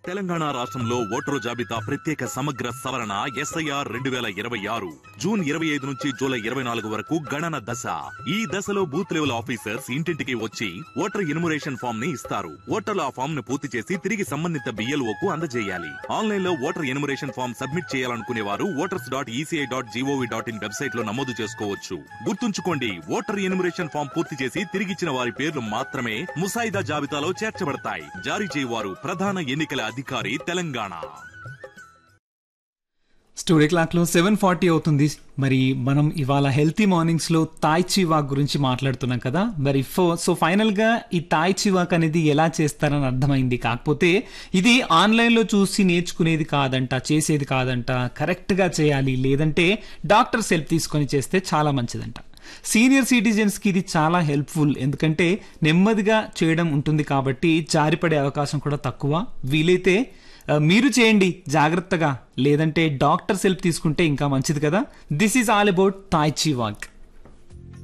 తెలంగాణ రాష్ట్రంలో ఓటరు జాబితా ప్రత్యేక సమగ్ర సవరణ ఎస్ఐఆర్ రెండు వేల ఇరవై ఆరు జూన్ ఇరవై ఐదు నుంచి జూలై ఇరవై నాలుగు వరకు గణన దశ ఈ దశలో బూత్ లెవెల్ ఆఫీసర్స్ ఇంటింటికి వచ్చి ఓటర్ ఇన్మురేషన్ ఫామ్ ని ఇస్తారు ఓటర్లు ఆ ఫామ్ ను పూర్తి చేసి తిరిగి సంబంధిత బిఎల్ఓ కు అందజేయాలి ఆన్లైన్ లో ఓటర్ ఇన్మురేషన్ ఫామ్ సబ్మిట్ చేయాలనుకునే వారు voters dot ECI dot GOV dot in website లో నమోదు చేసుకోవచ్చు గుర్తుంచుకోండి ఓటర్ ఇన్మురేషన్ ఫామ్ పూర్తి చేసి తిరిగిచ్చిన వారి పేర్లు మాత్రమే ముసాయిదా జాబితాలో చేర్చబడతాయి జారీ చేయవారు ప్రధాన ఎన్నికల అధికారి తెలంగాణ స్టోరీ క్లాక్లో సెవెన్ ఫార్టీ అవుతుంది మరి మనం ఇవాళ హెల్తీ మార్నింగ్స్లో తాయ్ చివాక్ గురించి మాట్లాడుతున్నాం కదా మరి ఫో సో ఫైనల్గా ఈ తాయ్ చివాక్ అనేది ఎలా చేస్తారని అర్థమైంది కాకపోతే ఇది ఆన్లైన్లో చూసి నేర్చుకునేది కాదంట చేసేది కాదంట కరెక్ట్గా చేయాలి లేదంటే డాక్టర్స్ హెల్ప్ తీసుకొని చేస్తే చాలా మంచిదంట సీనియర్ సిటిజన్స్కి ఇది చాలా హెల్ప్ఫుల్ ఎందుకంటే నెమ్మదిగా చేయడం ఉంటుంది కాబట్టి జారిపడే అవకాశం కూడా తక్కువ వీలైతే ఆ, మీరు చేయండి జాగ్రత్తగా లేదంటే డాక్టర్స్ హెల్ప్ తీసుకుంటే ఇంకా మంచిది కదా this is all about tai chi walk